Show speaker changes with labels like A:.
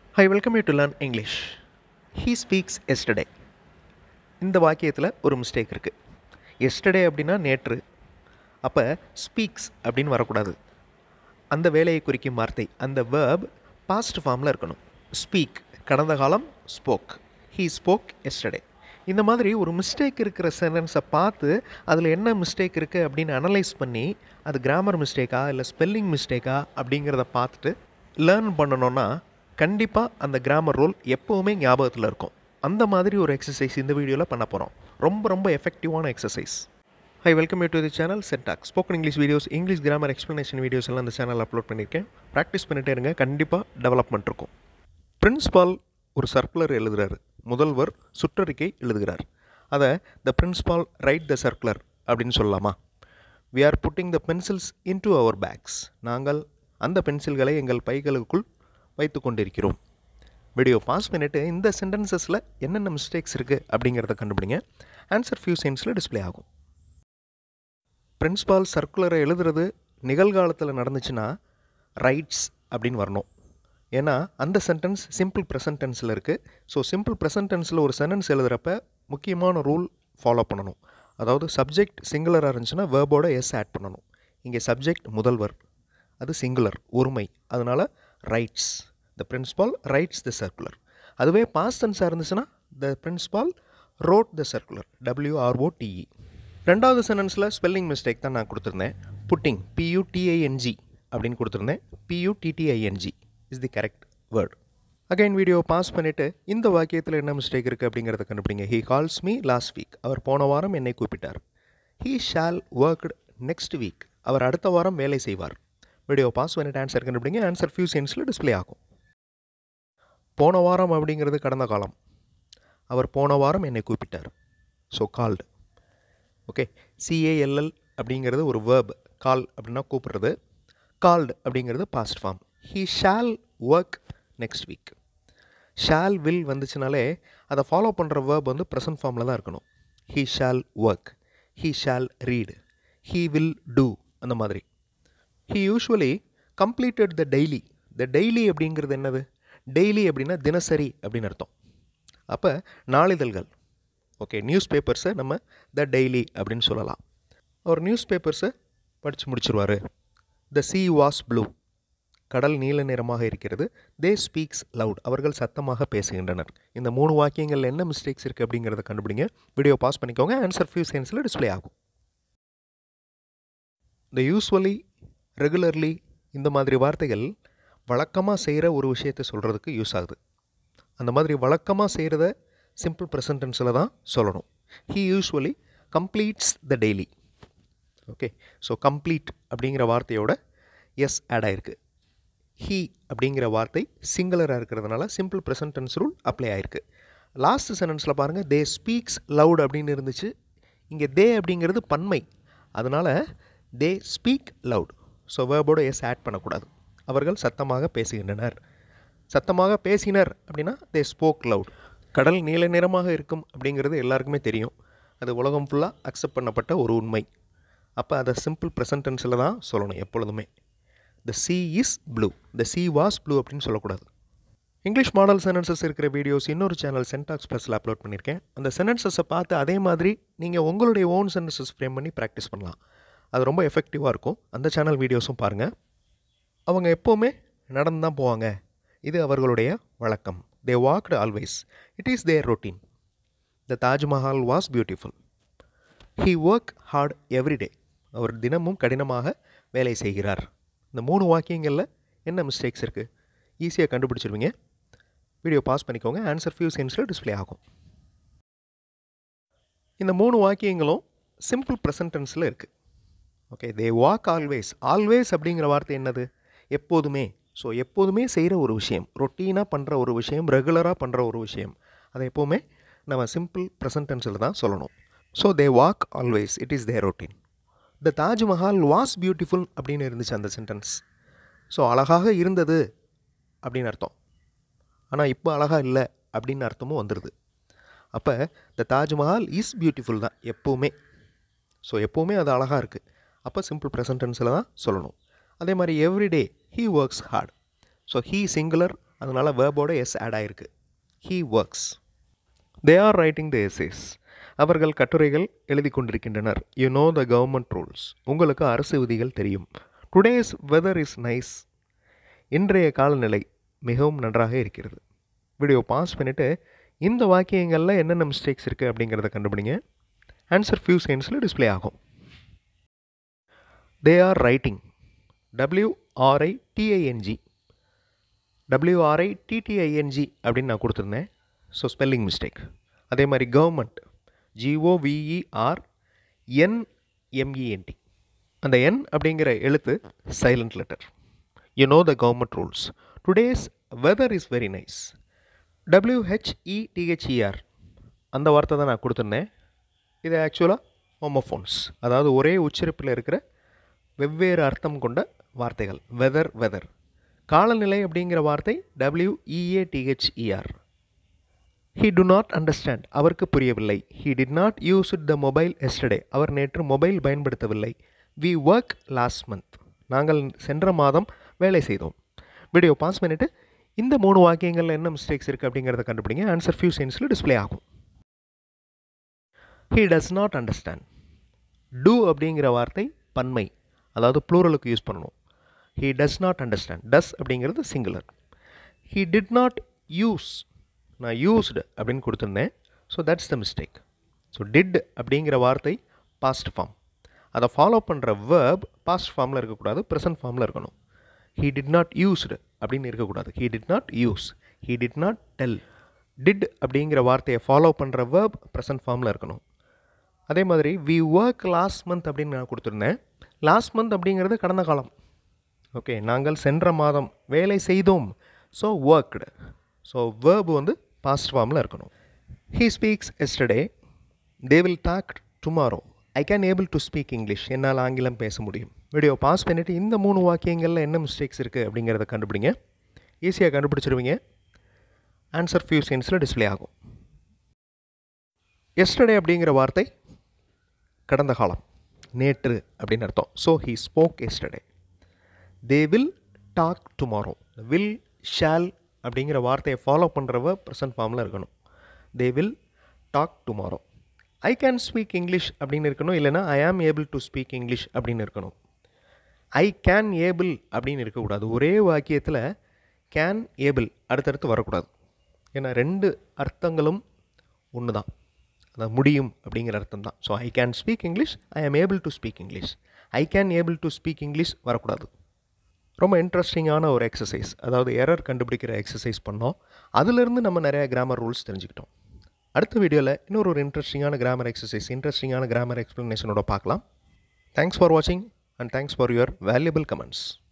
A: high welcome you to learn English he speaks yesterday இந்த வாக்கியத்தில் ஒரு மிஸ்டேக் இருக்குது எஸ்டர்டே அப்படின்னா நேற்று அப்போ ஸ்பீக்ஸ் அப்படின்னு வரக்கூடாது அந்த வேலையை குறிக்கும் வார்த்தை அந்த வேர்ப் பாஸ்ட் ஃபார்மில் இருக்கணும் ஸ்பீக் கடந்த காலம் ஸ்போக் ஹீ ஸ்போக் எஸ்டர்டே இந்த மாதிரி ஒரு மிஸ்டேக் இருக்கிற சென்டென்ஸை பார்த்து அதில் என்ன மிஸ்டேக் இருக்குது அப்படின்னு அனலைஸ் பண்ணி அது கிராமர் மிஸ்டேக்கா இல்லை ஸ்பெல்லிங் மிஸ்டேக்கா அப்படிங்கிறத பார்த்துட்டு லேர்ன் பண்ணணும்னா கண்டிப்பாக அந்த கிராமர் ரூல் எப்போவுமே ஞாபகத்தில் இருக்கும் அந்த மாதிரி ஒரு எக்ஸசைஸ் இந்த வீடியோவில் பண்ண போகிறோம் ரொம்ப ரொம்ப எஃபெக்டிவான exercise hi welcome you to the channel சென்டாக் spoken English videos English grammar explanation videos எல்லாம் இந்த சேனல் அப்லோட் பண்ணியிருக்கேன் ப்ராக்டிஸ் பண்ணிட்டே இருங்க கண்டிப்பாக டெவலப்மெண்ட் இருக்கும் பிரின்ஸ்பால் ஒரு சர்க்குலர் எழுதுகிறாரு முதல்வர் சுற்றறிக்கை எழுதுகிறார் அதை the principal write the circular அப்படின்னு சொல்லலாமா we are putting the pencils into our bags நாங்கள் அந்த பென்சில்களை எங்கள் பைகளுக்குள் வைத்து கொண்டிருக்கிறோம் வீடியோ பாஸ் பண்ணிவிட்டு இந்த சென்டென்சஸில் என்னென்ன மிஸ்டேக்ஸ் இருக்குது அப்படிங்கிறத கண்டுபிடிங்க ஆன்சர் ஃபியூ சென்ஸில் டிஸ்ப்ளே ஆகும் பிரின்ஸ்பால் சர்க்குலரை எழுதுறது நிகழ்காலத்தில் நடந்துச்சுன்னா ரைட்ஸ் அப்படின்னு வரணும் ஏன்னா அந்த சென்டென்ஸ் சிம்பிள் ப்ரெசன்ட் டென்ஸில் இருக்குது ஸோ சிம்பிள் ப்ரெசன்ட் டென்ஸில் ஒரு சென்டென்ஸ் எழுதுகிறப்ப முக்கியமான ரூல் ஃபாலோ பண்ணணும் அதாவது சப்ஜெக்ட் சிங்குலராக இருந்துச்சுன்னா வேர்போட எஸ் ஆட் பண்ணணும் இங்கே சப்ஜெக்ட் முதல்வர் அது சிங்குலர் ஒருமை அதனால் writes the principal writes the circular அதுவே பாஸ்ட் டென்ஸாக இருந்துச்சுன்னா the principal wrote the circular W R O T E ரெண்டாவது சென்டென்ஸில் ஸ்பெல்லிங் மிஸ்டேக் தான் நான் கொடுத்துருந்தேன் புட்டிங் பியூடிஐஎன்ஜி அப்படின்னு கொடுத்துருந்தேன் பியூடிடிஐஎன்ஜி is the correct word again video pass பண்ணிவிட்டு இந்த வாக்கியத்தில் என்ன மிஸ்டேக் இருக்குது அப்படிங்கிறத கண்டுபிடிங்க he calls me last week அவர் போன வாரம் என்னை கூப்பிட்டார் he shawl worked next week அவர் அடுத்த வாரம் வேலை செய்வார் வீடியோ பாஸ் பண்ணிட்டு ஆன்சர் கண்டுபிடிங்க ஆன்சர் ஃபியூ சென்ஸில் டிஸ்ப்ளே ஆகும் போன வாரம் அப்படிங்கிறது கடந்த காலம் அவர் போன வாரம் என்னை கூப்பிட்டார் ஸோ கால்டு ஓகே சிஏஎல்எல் அப்படிங்கிறது ஒரு வேர்ப் கால் அப்படின்னா கூப்பிடுறது கால்டு அப்படிங்கிறது past form he shall work next week shall will வந்துச்சுனாலே அதை ஃபாலோ பண்ணுற வேர்ப் வந்து ப்ரெசன்ட் ஃபார்மில் தான் இருக்கணும் he shall work he shall read he will do அந்த மாதிரி he usually completed the daily the daily அப்படிங்கிறது என்னது டெய்லி அப்படின்னா தினசரி அப்படின்னு அர்த்தம் அப்போ நாளிதழ்கள் ஓகே நியூஸ் பேப்பர்ஸை நம்ம த டெய்லி அப்படின்னு சொல்லலாம் அவர் நியூஸ் பேப்பர்ஸை படித்து முடிச்சிருவார் த சி வாஸ் ப்ளூ கடல் நீல நிறமாக இருக்கிறது தே ஸ்பீக்ஸ் லவுட் அவர்கள் சத்தமாக பேசுகின்றனர் இந்த மூணு வாக்கியங்களில் என்ன மிஸ்டேக்ஸ் இருக்குது அப்படிங்கிறத கண்டுபிடிங்க வீடியோ பாஸ் பண்ணிக்கோங்க ஆன்சர் ஃபியூ சென்ஸில் டிஸ்ப்ளே ஆகும் இந்த யூஸ்வலி ரெகுலர்லி இந்த மாதிரி வார்த்தைகள் வழக்கமாக செய்கிற ஒரு விஷயத்தை சொல்கிறதுக்கு யூஸ் ஆகுது அந்த மாதிரி வழக்கமாக செய்கிறத சிம்பிள் ப்ரெசன்டென்ஸில் தான் சொல்லணும் he usually completes the daily okay so complete அப்படிங்கிற வார்த்தையோட எஸ் ஆட் ஆயிருக்கு ஹீ அப்படிங்கிற வார்த்தை சிங்குலராக இருக்கிறதுனால simple present tense rule apply ஆயிருக்கு லாஸ்ட் சென்டென்ஸில் பாருங்கள் தே ஸ்பீக்ஸ் லவுட் அப்படின்னு இருந்துச்சு இங்கே தே அப்படிங்கிறது பன்மை அதனால் தே ஸ்பீக் லவுட் ஸோ வேர்போட எஸ் ஆட் பண்ணக்கூடாது அவர்கள் சத்தமாக பேசுகின்றனர் சத்தமாக பேசினர் அப்படின்னா தே ஸ்போக் லவுட் கடல் நீல நிறமாக இருக்கும் அப்படிங்கிறது எல்லாருக்குமே தெரியும் அது உலகம் ஃபுல்லாக அக்செப்ட் பண்ணப்பட்ட ஒரு உண்மை அப்போ அதை சிம்பிள் ப்ரெசன்ட் டென்ஸில் தான் சொல்லணும் எப்பொழுதுமே the sea is blue the sea was blue அப்படின்னு சொல்லக்கூடாது இங்கிலீஷ் மாடல் சென்டென்சஸ் இருக்கிற வீடியோஸ் இன்னொரு சேனல் சென்டாக்ஸ் ப்ளஸில் அப்லோட் பண்ணியிருக்கேன் அந்த சென்டென்சஸை பார்த்து அதே மாதிரி நீங்கள் உங்களுடைய ஓன் சென்டென்சஸ் ஃப்ரேம் பண்ணி ப்ராக்டிஸ் பண்ணலாம் அது ரொம்ப எஃபெக்டிவாக இருக்கும் அந்த சேனல் வீடியோஸும் பாருங்கள் அவங்க எப்போவுமே நடந்து தான் போவாங்க இது அவர்களுடைய வழக்கம் they walked always it is their routine the Taj Mahal was beautiful he work hard everyday அவர் தினமும் கடினமாக வேலை செய்கிறார் இந்த மூணு வாக்கியங்களில் என்ன மிஸ்டேக்ஸ் இருக்குது ஈஸியாக கண்டுபிடிச்சிருவீங்க வீடியோ பாஸ் பண்ணிக்கோங்க ஆன்சர் ஃபியூ சென்ஸில் டிஸ்ப்ளே ஆகும் இந்த மூணு வாக்கியங்களும் சிம்பிள் ப்ரெசன்டென்ஸில் இருக்குது okay they walk always always அப்படிங்கிற வார்த்தை என்னது எப்போதுமே ஸோ எப்போதுமே செய்கிற ஒரு விஷயம் ரொட்டீனாக பண்ணுற ஒரு விஷயம் ரெகுலராக பண்ணுற ஒரு விஷயம் அதை எப்போவுமே நம்ம சிம்பிள் ப்ரெசன்டென்ஸில் தான் சொல்லணும் so they walk always it is their routine the Taj Mahal was beautiful அப்படின்னு இருந்துச்சு அந்த சென்டென்ஸ் ஸோ அழகாக இருந்தது அப்படின்னு அர்த்தம் ஆனால் இப்போ அழகாக இல்லை அப்படின்னு அர்த்தமும் வந்துடுது அப்போ த தாஜ்மஹால் இஸ் பியூட்டிஃபுல் தான் எப்போவுமே ஸோ எப்போவுமே அது அழகாக இருக்குது அப்போ சிம்பிள் ப்ரெசன்டென்ஸில் தான் சொல்லணும் அதே மாதிரி every day he works hard so he singular அதனால் வேர்போட எஸ் ஆட் ஆயிருக்கு he works they are writing the essays அவர்கள் கட்டுரைகள் எழுதி கொண்டிருக்கின்றனர் you know the government rules உங்களுக்கு அரசு விதிகள் தெரியும் டுடேஸ் வெதர் இஸ் நைஸ் இன்றைய காலநிலை மிகவும் நன்றாக இருக்கிறது வீடியோ பாஸ் பண்ணிவிட்டு இந்த வாக்கியங்களில் என்னென்ன மிஸ்டேக்ஸ் இருக்குது அப்படிங்கிறத கண்டுபிடிங்க ஆன்சர் ஃபியூ செகண்ட்ஸில் டிஸ்ப்ளே ஆகும் they are writing W R I T I N G W R I T T I N G அப்படின்னு நான் கொடுத்துருந்தேன் ஸோ ஸ்பெல்லிங் மிஸ்டேக் அதே மாதிரி கவர்மெண்ட் ஜிஓவிஇஆர் என்எம்இஎன்டி அந்த என் அப்படிங்கிற எழுத்து silent letter you know the government rules today's whether is very nice டபிள்யூஹெச்இடிஹெச்இஆர் அந்த வார்த்தை தான் நான் கொடுத்துருந்தேன் இது ஆக்சுவலாக ஹோமோஃபோன்ஸ் அதாவது ஒரே உச்சரிப்பில் இருக்கிற வெவ்வேறு அர்த்தம் கொண்ட வார்த்தைகள் வெதர் வெதர் காலநிலை அப்படிங்கிற வார்த்தை டபிள்யூஇஏடிஹெச்இஆர் ஹீ டு நாட் அண்டர்ஸ்டாண்ட் அவருக்கு புரியவில்லை he did not use the mobile yesterday அவர் நேற்று மொபைல் பயன்படுத்தவில்லை வி ஒர்க் லாஸ்ட் மந்த் நாங்கள் சென்ற மாதம் வேலை செய்தோம் வீடியோ பாஸ் பண்ணிவிட்டு இந்த மூணு வாக்கியங்களில் என்ன மிஸ்டேக்ஸ் இருக்குது அப்படிங்கிறத கண்டுபிடிங்க ஆன்சர் ஃபியூ சென்ஸில் டிஸ்ப்ளே ஆகும் he does not understand do அப்படிங்கிற வார்த்தை பன்மை அதாவது ப்ளூரலுக்கு யூஸ் பண்ணணும் he does not understand does அப்படிங்கிறது singular he did not use நான் யூஸ்டு அப்படின்னு கொடுத்துருந்தேன் so that's the mistake so did அப்படிங்கிற வார்த்தை பாஸ்ட் ஃபார்ம் அதை ஃபாலோ பண்ணுற வேர்ப் பாஸ்ட் ஃபார்மில் இருக்கக்கூடாது ப்ரெசன்ட் ஃபார்மில் இருக்கணும் ஹீ டிட் நாட் யூஸ்டு அப்படின்னு இருக்கக்கூடாது he did not use he did not tell did அப்படிங்கிற வார்த்தையை ஃபாலோ பண்ணுற வேர்ப் ப்ரெசன்ட் ஃபார்மில் இருக்கணும் அதே மாதிரி வி ஒர்க் லாஸ்ட் மந்த் அப்படின்னு நான் கொடுத்துருந்தேன் லாஸ்ட் மந்த் அப்படிங்கிறது கடந்த காலம் ஓகே நாங்கள் சென்ற மாதம் வேலை செய்தோம் ஸோ ஒர்க்டு ஸோ வேர்பு வந்து பாஸ்ட் ஃபார்மில் இருக்கணும் he speaks yesterday they will talk tomorrow I can able to speak English என்னால் ஆங்கிலம் பேச முடியும் வீடியோ பாஸ் பண்ணிவிட்டு இந்த மூணு வாக்கியங்களில் என்ன மிஸ்டேக்ஸ் இருக்குது அப்படிங்கிறத கண்டுபிடிங்க ஈஸியாக கண்டுபிடிச்சிருவீங்க ஆன்சர் ஃபியூ சென்ஸில் டிஸ்ப்ளே ஆகும் எஸ்டர்டே அப்படிங்கிற வார்த்தை கடந்த காலம் நேற்று அப்படின்னு அர்த்தம் so he spoke yesterday they will talk tomorrow will shall அப்படிங்கிற வார்த்தையை ஃபாலோ பண்ணுறவ ப்ரெசன்ட் ஃபார்மில் இருக்கணும் they will talk tomorrow I can speak English அப்படின்னு இருக்கணும் இல்லைனா ஐ am able to speak English அப்படின்னு இருக்கணும் ஐ கேன் ஏபிள் அப்படின்னு இருக்கக்கூடாது ஒரே வாக்கியத்தில் கேன் ஏபிள் அடுத்தடுத்து வரக்கூடாது ஏன்னா ரெண்டு அர்த்தங்களும் ஒன்று தான் அதாவது முடியும் அப்படிங்கிற அர்த்தம் தான் so I can speak English I am able to speak English I can able to speak English வரக்கூடாது ரொம்ப இன்ட்ரெஸ்டிங்கான ஒரு எக்ஸசைஸ் அதாவது எரர் கண்டுபிடிக்கிற எக்ஸசைஸ் பண்ணோம் அதிலிருந்து நம்ம நிறைய கிராமர் ரூல்ஸ் தெரிஞ்சுக்கிட்டோம் அடுத்த வீடியோவில் இன்னொரு ஒரு இன்ட்ரெஸ்டிங்கான கிராமர் எக்ஸசைஸ் இன்ட்ரெஸ்டிங்கான கிராமர் எக்ஸ்ப்ளனேஷனோட பார்க்கலாம் தேங்க்ஸ் ஃபார் வாட்சிங் and thanks for your valuable comments